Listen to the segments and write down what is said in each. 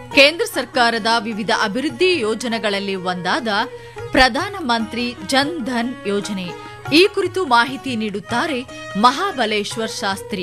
ಕೇಂದ್ರ ಸರ್ಕಾರದ ವಿವಿಧ ಅಭಿವೃದ್ಧಿ ಯೋಜನೆಗಳಲ್ಲಿ ಒಂದಾದ ಪ್ರಧಾನ ಮಂತ್ರಿ ಜನ್ ಧನ್ ಯೋಜನೆ ಈ ಕುರಿತು ಮಾಹಿತಿ ನೀಡುತ್ತಾರೆ ಮಹಾಬಲೇಶ್ವರ್ ಶಾಸ್ತ್ರಿ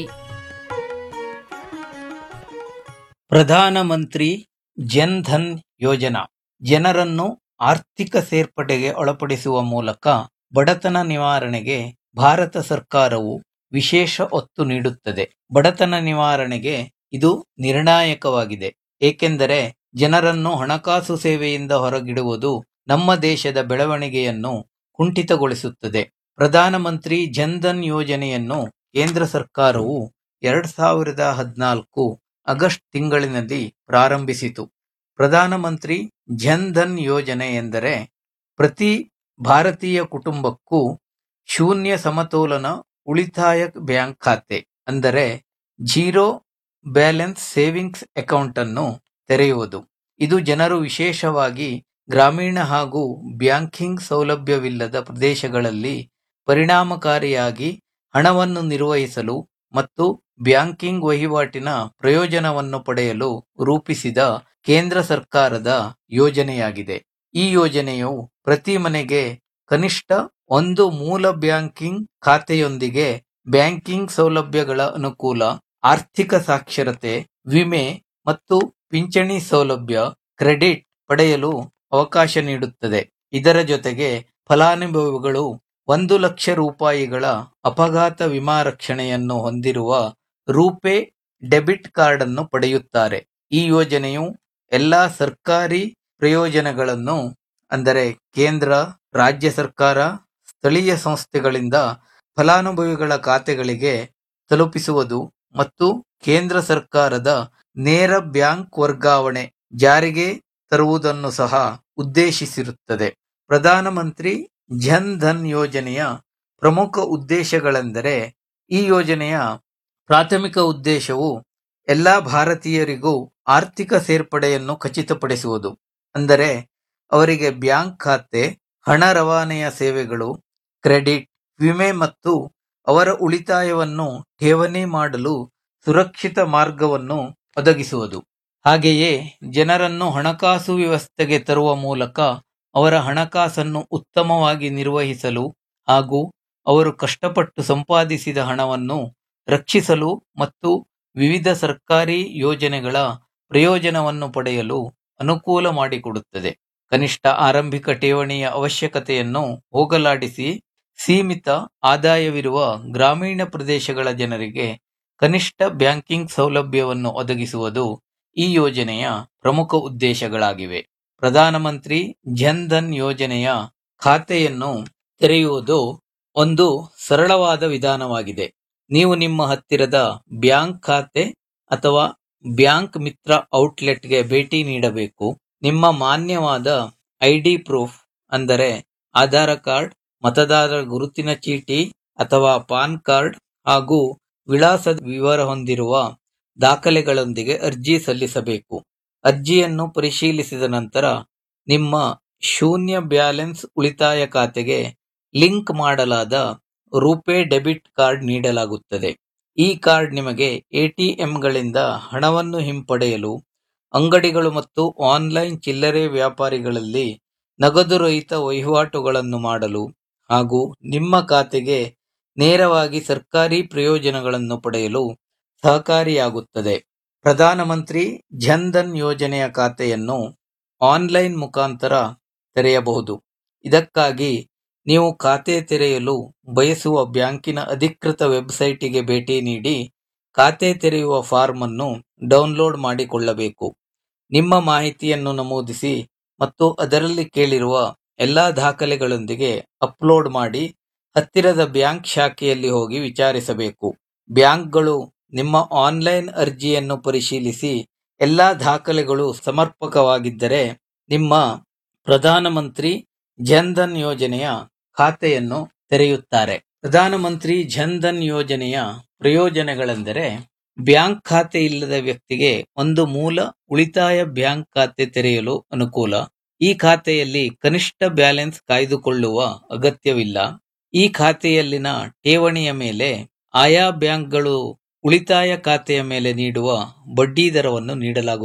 ಪ್ರಧಾನಮಂತ್ರಿ ಜನ್ ಧನ್ ಯೋಜನಾ ಜನರನ್ನು ಆರ್ಥಿಕ ಸೇರ್ಪಡೆಗೆ ಒಳಪಡಿಸುವ ಮೂಲಕ ಬಡತನ ನಿವಾರಣೆಗೆ ಭಾರತ ಸರ್ಕಾರವು ವಿಶೇಷ ಒತ್ತು ನೀಡುತ್ತದೆ ಬಡತನ ನಿವಾರಣೆಗೆ ಇದು ನಿರ್ಣಾಯಕವಾಗಿದೆ ಏಕೆಂದರೆ ಜನರನ್ನು ಹಣಕಾಸು ಸೇವೆಯಿಂದ ಹೊರಗಿಡುವುದು ನಮ್ಮ ದೇಶದ ಬೆಳವಣಿಗೆಯನ್ನು ಕುಂಠಿತಗೊಳಿಸುತ್ತದೆ ಪ್ರಧಾನಮಂತ್ರಿ ಜನ್ ಧನ್ ಯೋಜನೆಯನ್ನು ಕೇಂದ್ರ ಸರ್ಕಾರವು ಎರಡ್ ಸಾವಿರದ ಹದಿನಾಲ್ಕು ಆಗಸ್ಟ್ ತಿಂಗಳಿನಲ್ಲಿ ಪ್ರಾರಂಭಿಸಿತು ಪ್ರಧಾನಮಂತ್ರಿ ಜನ್ ಧನ್ ಯೋಜನೆ ಎಂದರೆ ಪ್ರತಿ ಭಾರತೀಯ ಕುಟುಂಬಕ್ಕೂ ಶೂನ್ಯ ಸಮತೋಲನ ಉಳಿತಾಯ ಬ್ಯಾಂಕ್ ಖಾತೆ ಅಂದರೆ ಜೀರೋ ಬ್ಯಾಲೆನ್ಸ್ ಸೇವಿಂಗ್ಸ್ ಅಕೌಂಟ್ ಅನ್ನು ತೆರೆಯುವುದು ಇದು ಜನರು ವಿಶೇಷವಾಗಿ ಗ್ರಾಮೀಣ ಹಾಗೂ ಬ್ಯಾಂಕಿಂಗ್ ಸೌಲಭ್ಯವಿಲ್ಲದ ಪ್ರದೇಶಗಳಲ್ಲಿ ಪರಿಣಾಮಕಾರಿಯಾಗಿ ಹಣವನ್ನು ನಿರ್ವಹಿಸಲು ಮತ್ತು ಬ್ಯಾಂಕಿಂಗ್ ವಹಿವಾಟಿನ ಪ್ರಯೋಜನವನ್ನು ಪಡೆಯಲು ರೂಪಿಸಿದ ಕೇಂದ್ರ ಸರ್ಕಾರದ ಯೋಜನೆಯಾಗಿದೆ ಈ ಯೋಜನೆಯು ಪ್ರತಿ ಮನೆಗೆ ಕನಿಷ್ಠ ಒಂದು ಮೂಲ ಬ್ಯಾಂಕಿಂಗ್ ಖಾತೆಯೊಂದಿಗೆ ಬ್ಯಾಂಕಿಂಗ್ ಸೌಲಭ್ಯಗಳ ಅನುಕೂಲ ಆರ್ಥಿಕ ಸಾಕ್ಷರತೆ ವಿಮೆ ಮತ್ತು ಪಿಂಚಣಿ ಸೌಲಭ್ಯ ಕ್ರೆಡಿಟ್ ಪಡೆಯಲು ಅವಕಾಶ ನೀಡುತ್ತದೆ ಇದರ ಜೊತೆಗೆ ಫಲಾನುಭವಿಗಳು ಒಂದು ಲಕ್ಷ ರೂಪಾಯಿಗಳ ಅಪಘಾತ ವಿಮಾ ರಕ್ಷಣೆಯನ್ನು ಹೊಂದಿರುವ ರೂಪೇ ಡೆಬಿಟ್ ಕಾರ್ಡ್ ಅನ್ನು ಪಡೆಯುತ್ತಾರೆ ಈ ಯೋಜನೆಯು ಎಲ್ಲಾ ಸರ್ಕಾರಿ ಪ್ರಯೋಜನಗಳನ್ನು ಅಂದರೆ ಕೇಂದ್ರ ರಾಜ್ಯ ಸರ್ಕಾರ ಸ್ಥಳೀಯ ಸಂಸ್ಥೆಗಳಿಂದ ಫಲಾನುಭವಿಗಳ ಖಾತೆಗಳಿಗೆ ತಲುಪಿಸುವುದು ಮತ್ತು ಕೇಂದ್ರ ಸರ್ಕಾರದ ನೇರ ಬ್ಯಾಂಕ್ ವರ್ಗಾವಣೆ ಜಾರಿಗೆ ತರುವುದನ್ನು ಸಹ ಉದ್ದೇಶಿಸಿರುತ್ತದೆ ಪ್ರಧಾನಮಂತ್ರಿ ಜನ್ ಧನ್ ಯೋಜನೆಯ ಪ್ರಮುಖ ಉದ್ದೇಶಗಳೆಂದರೆ ಈ ಯೋಜನೆಯ ಪ್ರಾಥಮಿಕ ಉದ್ದೇಶವು ಎಲ್ಲಾ ಭಾರತೀಯರಿಗೂ ಆರ್ಥಿಕ ಸೇರ್ಪಡೆಯನ್ನು ಖಚಿತಪಡಿಸುವುದು ಅಂದರೆ ಅವರಿಗೆ ಬ್ಯಾಂಕ್ ಖಾತೆ ಹಣ ರವಾನೆಯ ಸೇವೆಗಳು ಕ್ರೆಡಿಟ್ ವಿಮೆ ಮತ್ತು ಅವರ ಉಳಿತಾಯವನ್ನು ಠೇವಣಿ ಮಾಡಲು ಸುರಕ್ಷಿತ ಮಾರ್ಗವನ್ನು ಒದಗಿಸುವುದು ಹಾಗೆಯೇ ಜನರನ್ನು ಹಣಕಾಸು ವ್ಯವಸ್ಥೆಗೆ ತರುವ ಮೂಲಕ ಅವರ ಹಣಕಾಸನ್ನು ಉತ್ತಮವಾಗಿ ನಿರ್ವಹಿಸಲು ಹಾಗೂ ಅವರು ಕಷ್ಟಪಟ್ಟು ಸಂಪಾದಿಸಿದ ಹಣವನ್ನು ರಕ್ಷಿಸಲು ಮತ್ತು ವಿವಿಧ ಸರ್ಕಾರಿ ಯೋಜನೆಗಳ ಪ್ರಯೋಜನವನ್ನು ಪಡೆಯಲು ಅನುಕೂಲ ಮಾಡಿಕೊಡುತ್ತದೆ ಕನಿಷ್ಠ ಆರಂಭಿಕ ಠೇವಣಿಯ ಅವಶ್ಯಕತೆಯನ್ನು ಹೋಗಲಾಡಿಸಿ ಸೀಮಿತ ಆದಾಯವಿರುವ ಗ್ರಾಮೀಣ ಪ್ರದೇಶಗಳ ಜನರಿಗೆ ಕನಿಷ್ಠ ಬ್ಯಾಂಕಿಂಗ್ ಸೌಲಭ್ಯವನ್ನು ಒದಗಿಸುವುದು ಈ ಯೋಜನೆಯ ಪ್ರಮುಖ ಉದ್ದೇಶಗಳಾಗಿವೆ ಪ್ರಧಾನಮಂತ್ರಿ ಜನ್ ಧನ್ ಯೋಜನೆಯ ಖಾತೆಯನ್ನು ತೆರೆಯುವುದು ಒಂದು ಸರಳವಾದ ವಿಧಾನವಾಗಿದೆ ನೀವು ನಿಮ್ಮ ಹತ್ತಿರದ ಬ್ಯಾಂಕ್ ಖಾತೆ ಅಥವಾ ಬ್ಯಾಂಕ್ ಮಿತ್ರ ಔಟ್ಲೆಟ್ಗೆ ಭೇಟಿ ನೀಡಬೇಕು ನಿಮ್ಮ ಮಾನ್ಯವಾದ ಐಡಿ ಪ್ರೂಫ್ ಅಂದರೆ ಆಧಾರ ಕಾರ್ಡ್ ಮತದಾರರ ಗುರುತಿನ ಚೀಟಿ ಅಥವಾ ಪಾನ್ ಕಾರ್ಡ್ ಹಾಗೂ ವಿಳಾಸದ ವಿವರ ಹೊಂದಿರುವ ದಾಖಲೆಗಳೊಂದಿಗೆ ಅರ್ಜಿ ಸಲ್ಲಿಸಬೇಕು ಅರ್ಜಿಯನ್ನು ಪರಿಶೀಲಿಸಿದ ನಂತರ ನಿಮ್ಮ ಶೂನ್ಯ ಬ್ಯಾಲೆನ್ಸ್ ಉಳಿತಾಯ ಖಾತೆಗೆ ಲಿಂಕ್ ಮಾಡಲಾದ ರೂಪೇ ಡೆಬಿಟ್ ಕಾರ್ಡ್ ನೀಡಲಾಗುತ್ತದೆ ಈ ಕಾರ್ಡ್ ನಿಮಗೆ ಎಟಿಎಂಗಳಿಂದ ಹಣವನ್ನು ಹಿಂಪಡೆಯಲು ಅಂಗಡಿಗಳು ಮತ್ತು ಆನ್ಲೈನ್ ಚಿಲ್ಲರೆ ವ್ಯಾಪಾರಿಗಳಲ್ಲಿ ನಗದು ರಹಿತ ವಹಿವಾಟುಗಳನ್ನು ಮಾಡಲು ಹಾಗೂ ನಿಮ್ಮ ಖಾತೆಗೆ ನೇರವಾಗಿ ಸರ್ಕಾರಿ ಪ್ರಯೋಜನಗಳನ್ನು ಪಡೆಯಲು ಸಹಕಾರಿಯಾಗುತ್ತದೆ ಪ್ರಧಾನಮಂತ್ರಿ ಜನ್ ಧನ್ ಯೋಜನೆಯ ಖಾತೆಯನ್ನು ಆನ್ಲೈನ್ ಮುಖಾಂತರ ತೆರೆಯಬಹುದು ಇದಕ್ಕಾಗಿ ನೀವು ಖಾತೆ ತೆರೆಯಲು ಬಯಸುವ ಬ್ಯಾಂಕಿನ ಅಧಿಕೃತ ವೆಬ್ಸೈಟಿಗೆ ಭೇಟಿ ನೀಡಿ ಖಾತೆ ತೆರೆಯುವ ಫಾರ್ಮ್ ಅನ್ನು ಡೌನ್ಲೋಡ್ ಮಾಡಿಕೊಳ್ಳಬೇಕು ನಿಮ್ಮ ಮಾಹಿತಿಯನ್ನು ನಮೂದಿಸಿ ಮತ್ತು ಅದರಲ್ಲಿ ಕೇಳಿರುವ ಎಲ್ಲಾ ದಾಖಲೆಗಳೊಂದಿಗೆ ಅಪ್ಲೋಡ್ ಮಾಡಿ ಹತ್ತಿರದ ಬ್ಯಾಂಕ್ ಶಾಖೆಯಲ್ಲಿ ಹೋಗಿ ವಿಚಾರಿಸಬೇಕು ಬ್ಯಾಂಕ್ಗಳು ನಿಮ್ಮ ಆನ್ಲೈನ್ ಅರ್ಜಿಯನ್ನು ಪರಿಶೀಲಿಸಿ ಎಲ್ಲಾ ದಾಖಲೆಗಳು ಸಮರ್ಪಕವಾಗಿದ್ದರೆ ನಿಮ್ಮ ಪ್ರಧಾನಮಂತ್ರಿ ಜನ್ ಧನ್ ಯೋಜನೆಯ ಖಾತೆಯನ್ನು ತೆರೆಯುತ್ತಾರೆ ಪ್ರಧಾನಮಂತ್ರಿ ಜನ್ ಧನ್ ಯೋಜನೆಯ ಪ್ರಯೋಜನಗಳೆಂದರೆ ಬ್ಯಾಂಕ್ ಖಾತೆ ಇಲ್ಲದ ವ್ಯಕ್ತಿಗೆ ಒಂದು ಮೂಲ ಉಳಿತಾಯ ಬ್ಯಾಂಕ್ ಖಾತೆ ತೆರೆಯಲು ಅನುಕೂಲ ಈ ಖಾತೆಯಲ್ಲಿ ಕನಿಷ್ಠ ಬ್ಯಾಲೆನ್ಸ್ ಕಾಯ್ದುಕೊಳ್ಳುವ ಅಗತ್ಯವಿಲ್ಲ ಈ ಖಾತೆಯಲ್ಲಿನ ಠೇವಣಿಯ ಮೇಲೆ ಆಯಾ ಬ್ಯಾಂಕ್ಗಳು ಉಳಿತಾಯ ಖಾತೆಯ ಮೇಲೆ ನೀಡುವ ಬಡ್ಡಿ ದರವನ್ನು ನೀಡಲಾಗುತ್ತದೆ